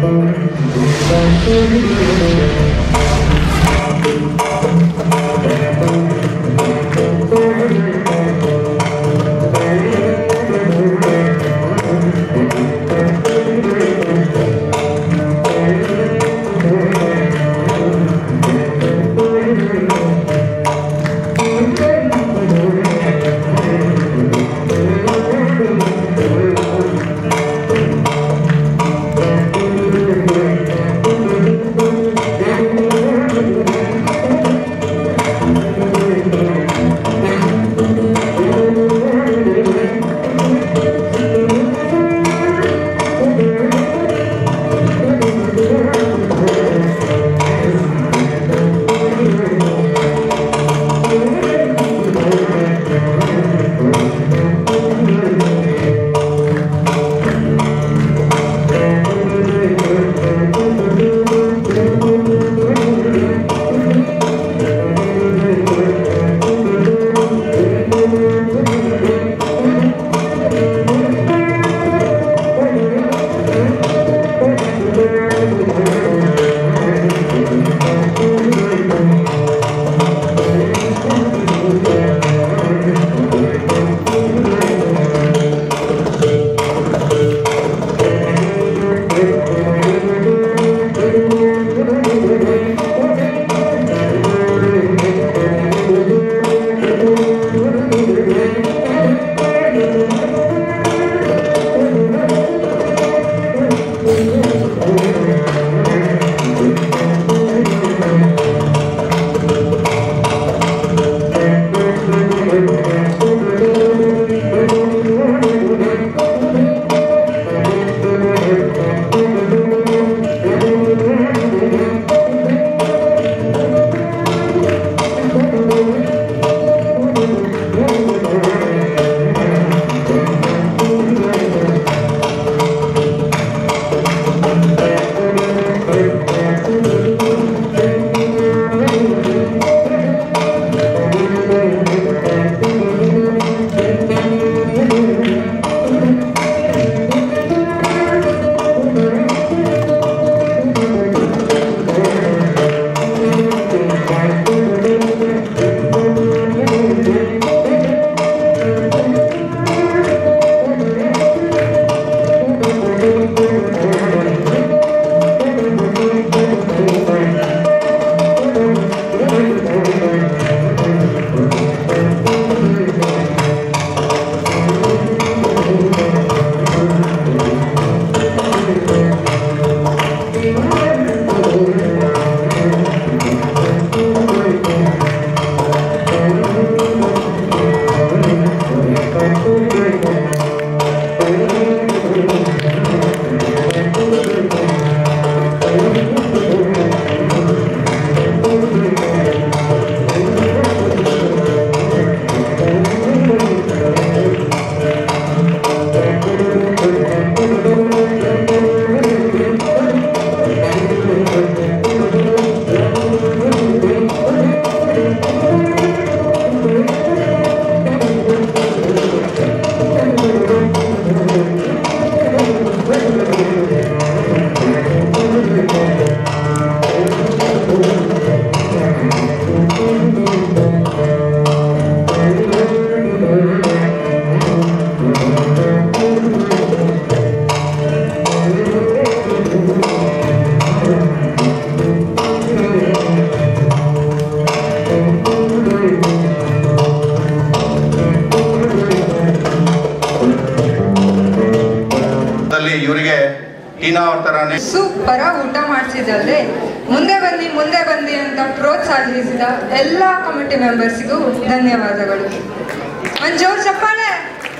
ಇವರಿಗೆ ಟೀನಾ ಅವ್ರ ಥರನೇ ಸೂಪರ್ ಊಟ ಮಾಡಿಸಿದಲ್ರಿ ಮುಂದೆ ಬನ್ನಿ ಮುಂದೆ ಬನ್ನಿ ಅಂತ ಪ್ರೋತ್ಸಾಹಿಸಿದ ಎಲ್ಲ ಕಮಿಟಿ ಮೆಂಬರ್ಸಿಗೂ ಧನ್ಯವಾದಗಳು ಒಂದು ಜೋರ್ ಚಪ್ಪಾಳೆ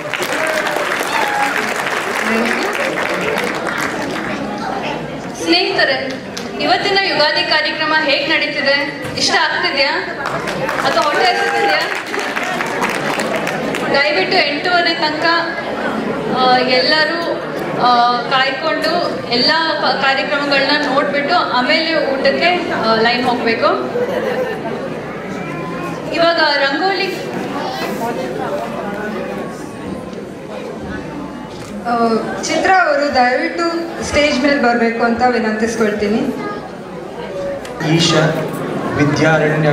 Thank you. ಸ್ನೇಹಿತರೆ ಇವತ್ತಿನ ಯುಗಾದಿ ಕಾರ್ಯಕ್ರಮ ಹೇಗ್ ನಡೀತಿದೆ ಇಷ್ಟ ಆಗ್ತಿದ್ಯಾ ಅಥವಾ ಹೊಟ್ಟೆ ಹಸಿತಿದ್ಯಾ ದಯವಿಟ್ಟು ಎಂಟೂವರೆ ತನಕ ಆ, ಎಲ್ಲರೂ ಆ, ಕಾಯ್ಕೊಂಡು ಎಲ್ಲ ಪ- ಕಾರ್ಯಕ್ರಮಗಳನ್ನ ನೋಡ್ಬಿಟ್ಟು ಆಮೇಲೆ ಊಟಕ್ಕೆ ಲೈನ್ ಹೋಗ್ಬೇಕು ಇವಾಗ ರಂಗೋಲಿ ಆ, ಚಿತ್ರ ಅವರು ದಯವಿಟ್ಟು ಸ್ಟೇಜ್ ಮೇಲೆ ಬರಬೇಕು ಅಂತ ವಿನಂತಿಸ್ಕೊಳ್ತೀನಿ ಈಶ ವಿದ್ಯಾರಣ್ಯ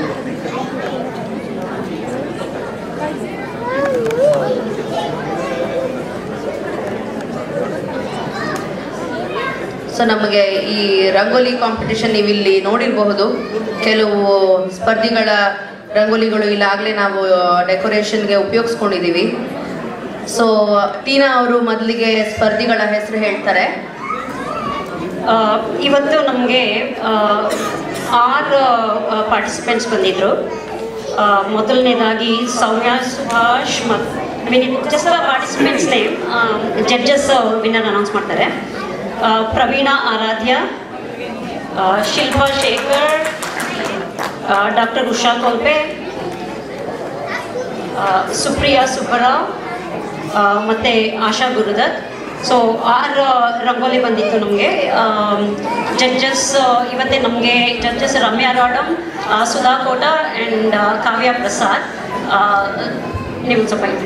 ಸೊ ನಮಗೆ ಈ ರಂಗೋಲಿ ಕಾಂಪಿಟಿಷನ್ ನೀವು ಇಲ್ಲಿ ನೋಡಿರಬಹುದು ಕೆಲವು ಸ್ಪರ್ಧಿಗಳ ರಂಗೋಲಿಗಳು ಇಲ್ಲಾಗಲೇ ನಾವು ಡೆಕೋರೇಷನ್ಗೆ ಉಪಯೋಗಿಸ್ಕೊಂಡಿದ್ದೀವಿ ಸೊ ಟೀನಾ ಅವರು ಮೊದಲಿಗೆ ಸ್ಪರ್ಧಿಗಳ ಹೆಸರು ಹೇಳ್ತಾರೆ ಆ, ಇವತ್ತು ನಮಗೆ ಆರು ಪಾರ್ಟಿಸಿಪೆಂಟ್ಸ್ ಬಂದಿದ್ದರು ಮೊದಲನೇದಾಗಿ ಸೌಮ್ಯ ಸುಭಾಷ್ ಮತ್ತು just participants name judges winner announce ಮಾಡ್ತಾರೆ ಆ, ಪ್ರವೀಣ ಆರಾಧ್ಯ ಆ, ಶಿಲ್ಪಾ ಶೇಖರ್ ಡಾಕ್ಟರ್ ಉಷಾ ಕೊಲ್ಪೆ ಆ, ಸುಪ್ರಿಯಾ ಸುಬ್ಬರಾವ್ ಆ, ಮತ್ತೆ ಆಶಾ ಗುರುದತ್ ಸೊ ಆರು ರಂಗೋಲಿ ಬಂದಿತ್ತು ನಮಗೆ ಜಡ್ಜಸ್ ಇವತ್ತೇ ನಮಗೆ ಜಡ್ಜಸ್ ರಮ್ಯಾ ರಾಡಮ್ ಆ, ಸುಧಾ ಕೋಟ ಆ್ಯಂಡ್ ಕಾವ್ಯ ಪ್ರಸಾದ್ ಆ, ನೀವು ಸ್ವಲ್ಪ ಹೇಳಿ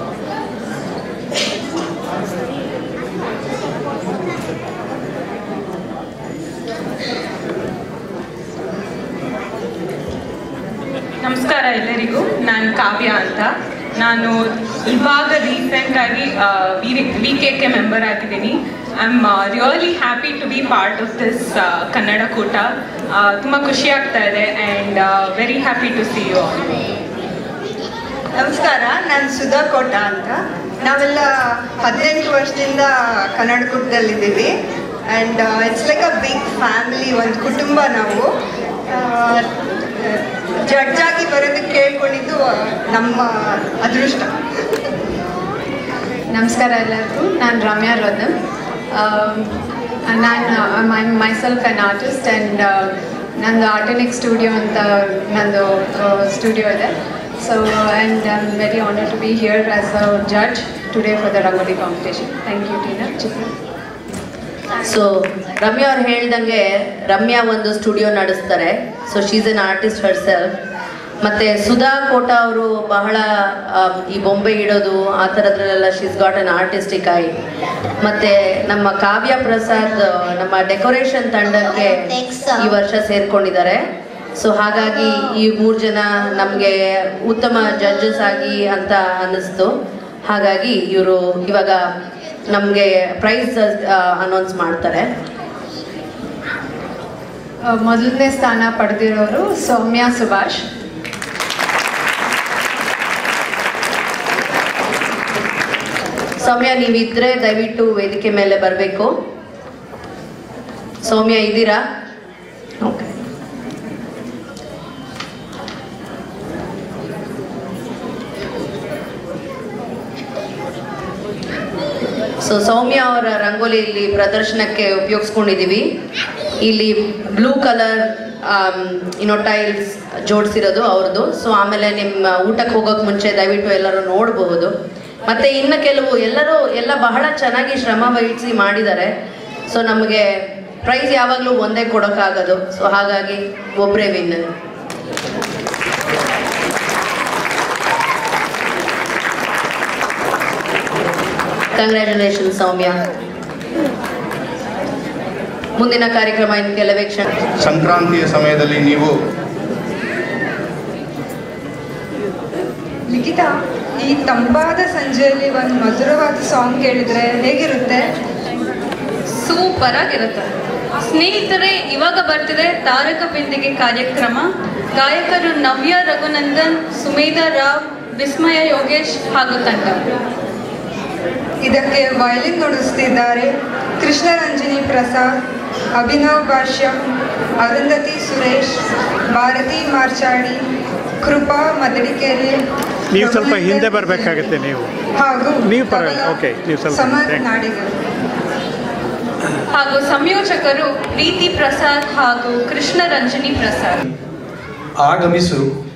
ನಮಸ್ಕಾರ ಎಲ್ಲರಿಗೂ ನಾನು ಕಾವ್ಯ ಅಂತ ನಾನು ಇವಾಗ ರೀಸೆಂಟಾಗಿ ವಿ ಕೆ ಕೆ ಮೆಂಬರ್ ಆಗಿದ್ದೀನಿ I am really happy to be part of this Kannada Koota ತುಂಬ ಖುಷಿ ಆಗ್ತಾ ಇದೆ and very happy to see you ನಮಸ್ಕಾರ ನಾನು ಸುಧಾ ಕೋಟ ಅಂತ ನಾವೆಲ್ಲ ಹದಿನೆಂಟು ವರ್ಷದಿಂದ ಕನ್ನಡ ಕೂಟದಲ್ಲಿದ್ದೀವಿ and it's like a big family ಒಂದು ಕುಟುಂಬ ನಾವು ಜಡ್ಜ್ ಆಗಿ ಬರೋದಕ್ಕೆ ಕೇಳ್ಕೊಂಡಿದ್ದು ಆ, ನಮ್ಮ ಅದೃಷ್ಟ ನಮಸ್ಕಾರ ಎಲ್ಲರಿಗೂ ನಾನು ರಮ್ಯಾ ರದನ್ ನಾನು my myself an artist and ನಂದು ಆರ್ಟನಿಕ್ ಸ್ಟುಡಿಯೋ ಅಂತ ನಂದು ಸ್ಟುಡಿಯೋ ಇದೆ so and I am very honour to be here as a judge today for the rangoli competition thank you Tina Chitra so Ramya ಅವ್ರು ಹೇಳ್ದಂಗೆ ರಮ್ಯಾ ಒಂದು ಸ್ಟುಡಿಯೋ ನಡೆಸ್ತಾರೆ so she's an artist herself ಮತ್ತೆ ಸುಧಾ ಕೋಟ ಅವರು ಬಹಳ ಆ, ಈ ಬೊಂಬೆ ಇಡೋದು ಆ ಥರದ್ರಲ್ಲೆಲ್ಲ she's got an artistic eye ಮತ್ತೆ ನಮ್ಮ ಕಾವ್ಯ ಪ್ರಸಾದ್ ನಮ್ಮ ಡೆಕೋರೇಷನ್ ತಂಡಕ್ಕೆ ಈ ವರ್ಷ ಸೇರ್ಕೊಂಡಿದ್ದಾರೆ ಸೊ ಹಾಗಾಗಿ ಈ ಮೂರು ಜನ ನಮಗೆ ಉತ್ತಮ ಜಡ್ಜಸ್ ಆಗಿ ಅಂತ ಅನ್ನಿಸ್ತು ಹಾಗಾಗಿ ಇವರು ಇವಾಗ ನಮಗೆ ಪ್ರೈಸ್ ಅನೌನ್ಸ್ ಮಾಡ್ತಾರೆ ಮೊದಲನೇ ಸ್ಥಾನ ಪಡೆದಿರೋರು ಸೌಮ್ಯ ಸುಭಾಷ್ ಸೌಮ್ಯ ನೀವಿದ್ರೆ ದಯವಿಟ್ಟು ವೇದಿಕೆ ಮೇಲೆ ಬರಬೇಕು ಸೌಮ್ಯ ಇದ್ದೀರಾ ಓಕೆ ಸೊ ಸೌಮ್ಯ ಅವರ ರಂಗೋಲಿ ಇಲ್ಲಿ ಪ್ರದರ್ಶನಕ್ಕೆ ಉಪಯೋಗಿಸ್ಕೊಂಡಿದ್ದೀವಿ ಇಲ್ಲಿ ಬ್ಲೂ ಕಲರ್ ಇನ್ನೋ ಟೈಲ್ಸ್ ಜೋಡಿಸಿರೋದು ಅವ್ರದ್ದು ಸೊ ಆಮೇಲೆ ನಿಮ್ಮ ಊಟಕ್ಕೆ ಹೋಗೋಕೆ ಮುಂಚೆ ದಯವಿಟ್ಟು ಎಲ್ಲರೂ ನೋಡಬಹುದು ಮತ್ತೆ ಇನ್ನು ಕೆಲವು ಎಲ್ಲರೂ ಎಲ್ಲ ಬಹಳ ಚೆನ್ನಾಗಿ ಶ್ರಮ ವಹಿಸಿ ಮಾಡಿದ್ದಾರೆ ಸೊ ನಮಗೆ ಪ್ರೈಸ್ ಯಾವಾಗಲೂ ಒಂದೇ ಕೊಡೋಕ್ಕಾಗೋದು ಸೊ ಹಾಗಾಗಿ ಒಬ್ಬರೇ ವಿನ್ನರ್ ಕಂಗ್ರ್ಯಾಚುಲೇಷನ್ ಸೌಮ್ಯ ಮುಂದಿನ ಕಾರ್ಯಕ್ರಮ ಇನ್ನು ಕೆಲವೇ ಕ್ಷಣ ಸಂಕ್ರಾಂತಿಯ ಸಮಯದಲ್ಲಿ ನೀವು ಲಿಖಿತ ಈ ತಂಪಾದ ಸಂಜೆಯಲ್ಲಿ ಒಂದು ಮಧುರವಾದ ಸಾಂಗ್ ಕೇಳಿದ್ರೆ ಹೇಗಿರುತ್ತೆ ಸೂಪರ್ ಆಗಿರುತ್ತೆ ಸ್ನೇಹಿತರೆ ಇವಾಗ ಬರ್ತಿದೆ ತಾರಕ ಬಿಂದಿಗೆ ಕಾರ್ಯಕ್ರಮ ಗಾಯಕರು ನವ್ಯ ರಘುನಂದನ್ ಸುಮೇಧಾ ರಾವ್ ವಿಸ್ಮಯ ಯೋಗೇಶ್ ಹಾಗೂ ತಂಡ ಇದಕ್ಕೆ ವಯಲಿನ್ ನುಡಿಸ್ತಿದ್ದಾರೆ ಕೃಷ್ಣರಂಜನಿ ಪ್ರಸಾದ್ ಅಭಿನವ್ ಭಾಷ್ಯಂ ಅರುಂಧತಿ ಸುರೇಶ್ ಭಾರತಿ ಮಾರ್ಚಾಡಿ ಕೃಪಾ ಮದಡಿಕೆರೆ ನೀವು ಸ್ವಲ್ಪ ಹಿಂದೆ ಬರಬೇಕಾಗುತ್ತೆ ನೀವು ಹಾಗೂ ನೀವು ಪರವಾಗಿಲ್ಲ, okay, ನೀವು ಸ್ವಲ್ಪ ಸಮರ್ ಹಿಂದೆ. ನಾಡಿಗರು ಹಾಗೂ ಸಂಯೋಜಕರು ಪ್ರೀತಿ ಪ್ರಸಾದ್ ಹಾಗೂ ಕೃಷ್ಣರಂಜನಿ ಪ್ರಸಾದ್ ಆಗಮಿಸು